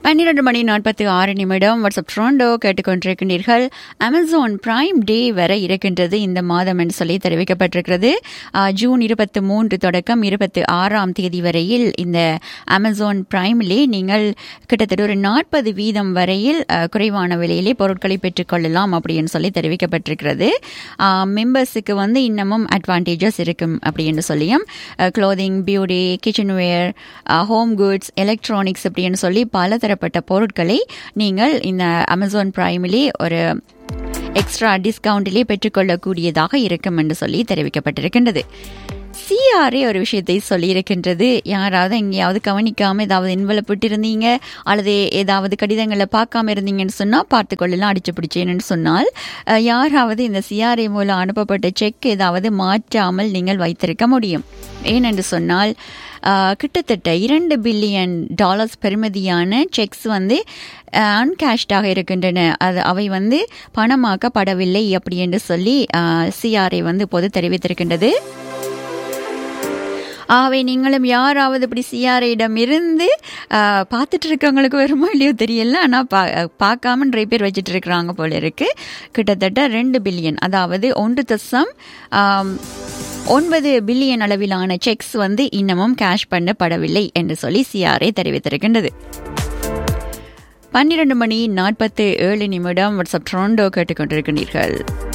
பன்னிரண்டு மணி நாற்பத்தி ஆறு நிமிடம் வாட்ஸ்அப் ட்ரோண்டோ கேட்டுக்கொண்டிருக்கின்றீர்கள் அமேசான் பிரைம் டே வர இருக்கின்றது இந்த மாதம் என்று சொல்லி தெரிவிக்கப்பட்டிருக்கிறது ஆஹ், ஜூன் இருபத்தி மூன்று தொடக்கம் இருபத்தி ஆறாம் தேதி வரையில் இந்த அமேசான் பிரைமிலே நீங்கள் கிட்டத்தட்ட ஒரு நாற்பது வீதம் வரையில் ஆஹ், குறைவான விலையிலே பொருட்களை பெற்றுக்கொள்ளலாம் அப்படின்னு சொல்லி தெரிவிக்கப்பட்டிருக்கிறது மெம்பர்ஸுக்கு வந்து இன்னமும் அட்வான்டேஜஸ் இருக்கும் அப்படின்னு சொல்லியும் clothing beauty kitchenware home goods electronics அப்படின்னு சொல்லி பல தரப்பட்ட பொருட்களை நீங்கள் இந்த அமேசான் பிரைமிலே ஒரு எக்ஸ்ட்ரா டிஸ்கவுண்டிலே பெற்றுக்கொள்ளக்கூடியதாக இருக்கும் என்று சொல்லி தெரிவிக்கப்பட்டிருக்கின்றது சிஆர்ஏ ஒரு விஷயத்தை சொல்லியிருக்கின்றது யாராவது எங்கேயாவது கவனிக்காம ஏதாவது இன்வெலப் விட்டிருந்தீங்க அல்லது ஏதாவது கடிதங்களை பார்க்காம இருந்தீங்கன்னு சொன்னால் பார்த்துக்கொள்ளலாம் அடிச்சு பிடிச்சேன்னு சொன்னால் அஹ், யாராவது இந்த சிஆர்ஏ மூலம் அனுப்பப்பட்ட செக் ஏதாவது மாற்றாமல் நீங்கள் வைத்திருக்க முடியும் ஏனென்று சொன்னால் ஆஹ், கிட்டத்தட்ட இரண்டு பில்லியன் டாலர்ஸ் பெறுமதியான செக்ஸ் வந்து அன்கேஷ்டாக இருக்கின்றன அது அவை வந்து பணமாக்கப்படவில்லை அப்படி என்று சொல்லி சிஆர்ஐ வந்து இப்போது தெரிவித்திருக்கின்றது ஆகவே நீங்களும் யாராவது இப்படி சிஆர்ஐயிடம் இருந்து ஆஹ், பார்த்துட்டு இருக்கவங்களுக்கு வருமோ இல்லையோ தெரியல ஆனால் பா பார்க்காம நிறைய பேர் வச்சுட்டு இருக்கிறாங்க போல இருக்கு கிட்டத்தட்ட ரெண்டு பில்லியன் அதாவது ஒன்று தசம் ஆம், ஒன்பது பில்லியன் அளவிலான செக்ஸ் வந்து இன்னமும் கேஷ் பண்ணப்படவில்லை என்று சொல்லி சிஆர்ஐ தெரிவித்திருக்கின்றது பன்னிரண்டு மணி நாற்பத்தி ஏழு நிமிடம் வாட்ஸ்அப் ட்ரோண்டோ கேட்டுக்கொண்டிருக்கிறீர்கள்